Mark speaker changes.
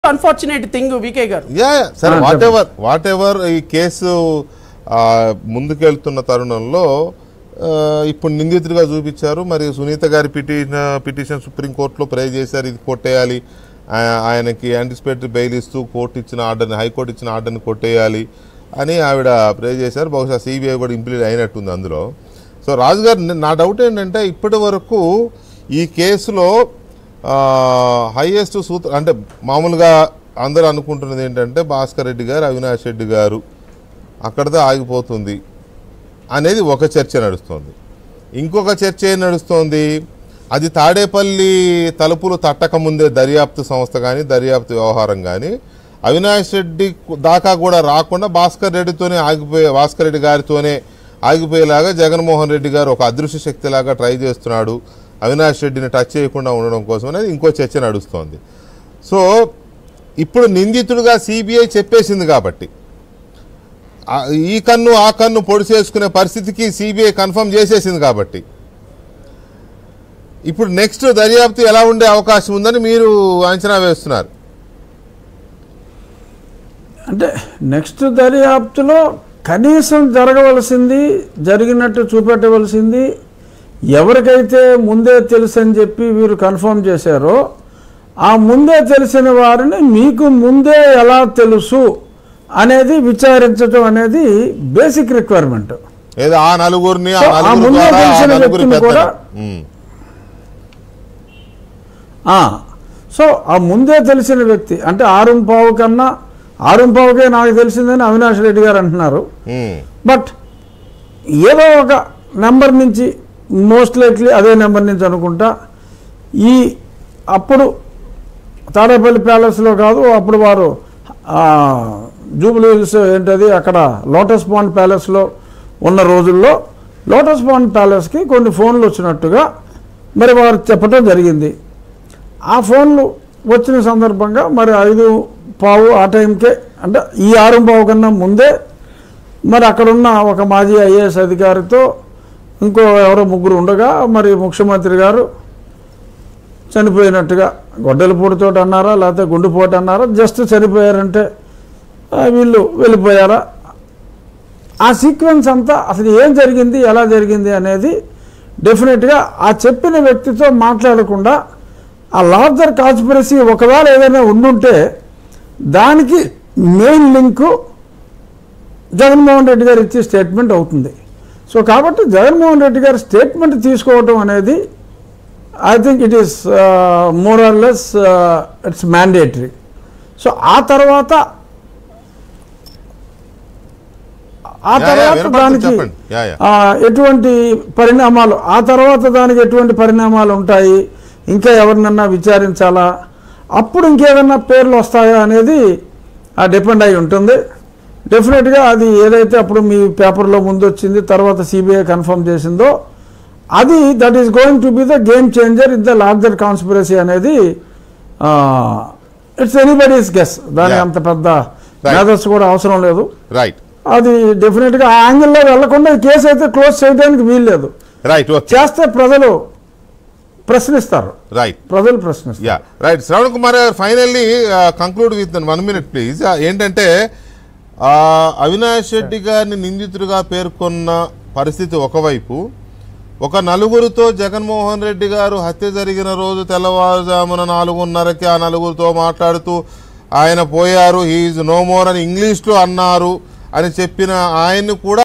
Speaker 1: Unfortunate thing VK గారు
Speaker 2: yeah yeah, సరే
Speaker 3: ఆ,
Speaker 2: వాట్ ఎవర్ వాట్ ఎవర్ ఈ కేసు ఆ, ముందుకెళ్తున్న తరుణంలో ఆ, ఇప్పుడు నిందితుడిగా చూపించారు మరి సునీత గారి పిటిషన్ పిటిషన్ సుప్రీంకోర్టులో ప్రే చేశారు ఇది కొట్టేయాలి ఆ- ఆయనకి యాంటిసిపేటరీ బెయిల్ ఇస్తూ కోర్టు ఇచ్చిన ఆర్డర్ని హైకోర్టు ఇచ్చిన ఆర్డర్ని కొట్టేయాలి అని ఆవిడ ప్రే చేశారు బహుశా సిబిఐ కూడా ఇంప్లీడ్ అయినట్టుంది అందులో సో రాజు గారు నే- నా డౌట్ ఏంటంటే ఇప్పటి వరకు ఈ కేసులో హైయెస్ట్ సూత్ర అంటే మామూలుగా అందరూ అనుకుంటున్నది ఏంటంటే భాస్కర్ రెడ్డి గారు అవినాష్ రెడ్డి గారు అక్కడితో ఆగిపోతుంది అనేది ఒక చర్చ నడుస్తోంది ఇంకొక చర్చ ఏం నడుస్తోంది అది తాడేపల్లి తలుపులు తట్టక ముందే దర్యాప్తు సంస్థ కానీ దర్యాప్తు వ్యవహారం కానీ అవినాష్ రెడ్డి దాకా కూడా రాకుండా భాస్కర్ రెడ్డితోనే ఆగిపోయే భాస్కర్ రెడ్డి గారితోనే ఆగిపోయేలాగా జగన్మోహన్ రెడ్డి గారు ఒక అదృశ్య శక్తిలాగా ట్రై చేస్తున్నాడు అవినాష్ రెడ్డిని టచ్ చేయకుండా ఉండడం కోసం అనేది ఇంకో చర్చ నడుస్తోంది సో ఇప్పుడు నిందితుడిగా సిబిఐ చెప్పేసింది కాబట్టి ఆ, ఈ కన్ను ఆ కన్ను పొడి చేసుకునే పరిస్థితికి సిబిఐ కన్ఫర్మ్ చేసేసింది కాబట్టి ఇప్పుడు నెక్స్ట్ దర్యాప్తు ఎలా ఉండే అవకాశం ఉందని మీరు అంచనా వేస్తున్నారు
Speaker 3: అంటే నెక్స్ట్ దర్యాప్తులో కనీసం జరగవలసింది జరిగినట్టు చూపెట్టవలసింది ఎవరికైతే ముందే తెలుసు అని చెప్పి వీరు కన్ఫర్మ్ చేశారో ఆ ముందే తెలిసిన వారిని మీకు ముందే ఎలా తెలుసు అనేది విచారించడం అనేది బేసిక్ రిక్వైర్మెంట్
Speaker 2: ఏదో ఆ నలుగురిని ఆ
Speaker 3: సో, ఆ
Speaker 2: నలుగురు
Speaker 3: ముందే
Speaker 2: ద్వారా ఆ
Speaker 3: తెలిసిన
Speaker 2: నలుగురి
Speaker 3: వ్యక్తిని
Speaker 2: పెద్దలు.
Speaker 3: కూడా
Speaker 2: ఉమ్.
Speaker 3: ఆ, సో ఆ ముందే తెలిసిన వ్యక్తి అంటే ఆరుంపావు కన్నా ఆరుంపావుకే నాకు తెలిసిందని అవినాష్ రెడ్డి గారు అంటున్నారు
Speaker 2: ఉమ్.
Speaker 3: బట్ ఏదో ఒక నెంబర్ నుంచి మోస్ట్ లైక్లీ అదే నెంబర్ నుంచి అనుకుంటా ఈ అప్పుడు తాడేపల్లి ప్యాలెస్లో కాదు అప్పుడు వారు ఆ, జూబ్లీ హిల్స్ ఏంటది అక్కడ లోటస్ పాండ్ ప్యాలెస్లో ఉన్న రోజుల్లో లోటస్ పాండ్ ప్యాలెస్కి కొన్ని ఫోన్లు వచ్చినట్టుగా మరి వారు చెప్పడం జరిగింది ఆ ఫోన్లు వచ్చిన సందర్భంగా మరి ఐదు పావు ఆ టైంకే అంటే ఈ ఆరు పావు కన్నా ముందే మరి అక్కడున్న ఒక మాజీ ఐఏఎస్ అధికారితో ఇంకో ఎవరో ముగ్గురు ఉండగా మరి ముఖ్యమంత్రి గారు చనిపోయినట్టుగా గొడ్డలిపూడితో అన్నారా లేకపోతే గుండెపోటు అన్నారా జస్ట్ చనిపోయారంటే ఆ, వీళ్ళు వెళ్ళిపోయారా ఆ సీక్వెన్స్ అంతా అసలు ఏం జరిగింది ఎలా జరిగింది అనేది డెఫినెట్గా ఆ చెప్పిన వ్యక్తితో మాట్లాడకుండా ఆ లార్జర్ కాన్స్పిరసీ ఒకవేళ ఏదైనా ఉండుంటే దానికి మెయిన్ లింకు జగన్మోహన్ రెడ్డి గారు ఇచ్చే స్టేట్మెంట్ అవుతుంది సో కాబట్టి జగన్మోహన్ రెడ్డి గారి స్టేట్మెంట్ తీసుకోవటం అనేది I think it is more or less it's mandatory so ఆ తర్వాత ఆ
Speaker 2: యా, యా,
Speaker 3: తర్వాత
Speaker 2: వినపడుతుంది,
Speaker 3: దానికి
Speaker 2: చెప్పండి. Yeah, yeah.
Speaker 3: ఆ, ఎటువంటి పరిణామాలు ఆ తర్వాత దానికి ఎటువంటి పరిణామాలు ఉంటాయి ఇంకా ఎవరినన్నా విచారించాలా అప్పుడు ఇంకేదన్నా పేర్లు వస్తాయా అనేది ఆ డిపెండ్ అయి ఉంటుంది డెఫినెట్గా అది ఏదైతే అప్పుడు మీ పేపర్లో ముందు వచ్చింది తర్వాత సిబిఐ కన్ఫర్మ్ చేసిందో అది that is going to be the game changer in the larger conspiracy అనేది ఇట్స్ ఎనీబడీస్ గెస్ దాని
Speaker 2: Yeah.
Speaker 3: అంత పెద్ద
Speaker 2: Right.
Speaker 3: మేధస్సు కూడా అవసరం లేదు
Speaker 2: రైట్
Speaker 3: అది డెఫినెట్గా ఆ యాంగిల్లో వెళ్లకుండా ఈ కేసు అయితే క్లోజ్ చేయడానికి వీల్లేదు
Speaker 2: రైట్ ఓకే
Speaker 3: చేస్తే ప్రజలు ప్రశ్నిస్తారు
Speaker 2: రైట్
Speaker 3: ప్రజలు ప్రశ్నిస్తారు
Speaker 2: యా రైట్ శ్రవణ్ కుమార్ గారు finally conclude with one minute please ఏంటంటే ఆ, అవినాష్ రెడ్డి గారిని నిందితుడిగా పేర్కొన్న పరిస్థితి ఒకవైపు ఒక నలుగురితో జగన్మోహన్ రెడ్డి గారు హత్య జరిగిన రోజు తెల్లవారుజామున నాలుగున్నరకి ఆ నలుగురితో మాట్లాడుతూ ఆయన పోయారు హీఈ్ నో మోర్ అని ఇంగ్లీష్లో అన్నారు అని చెప్పిన ఆయన్ని కూడా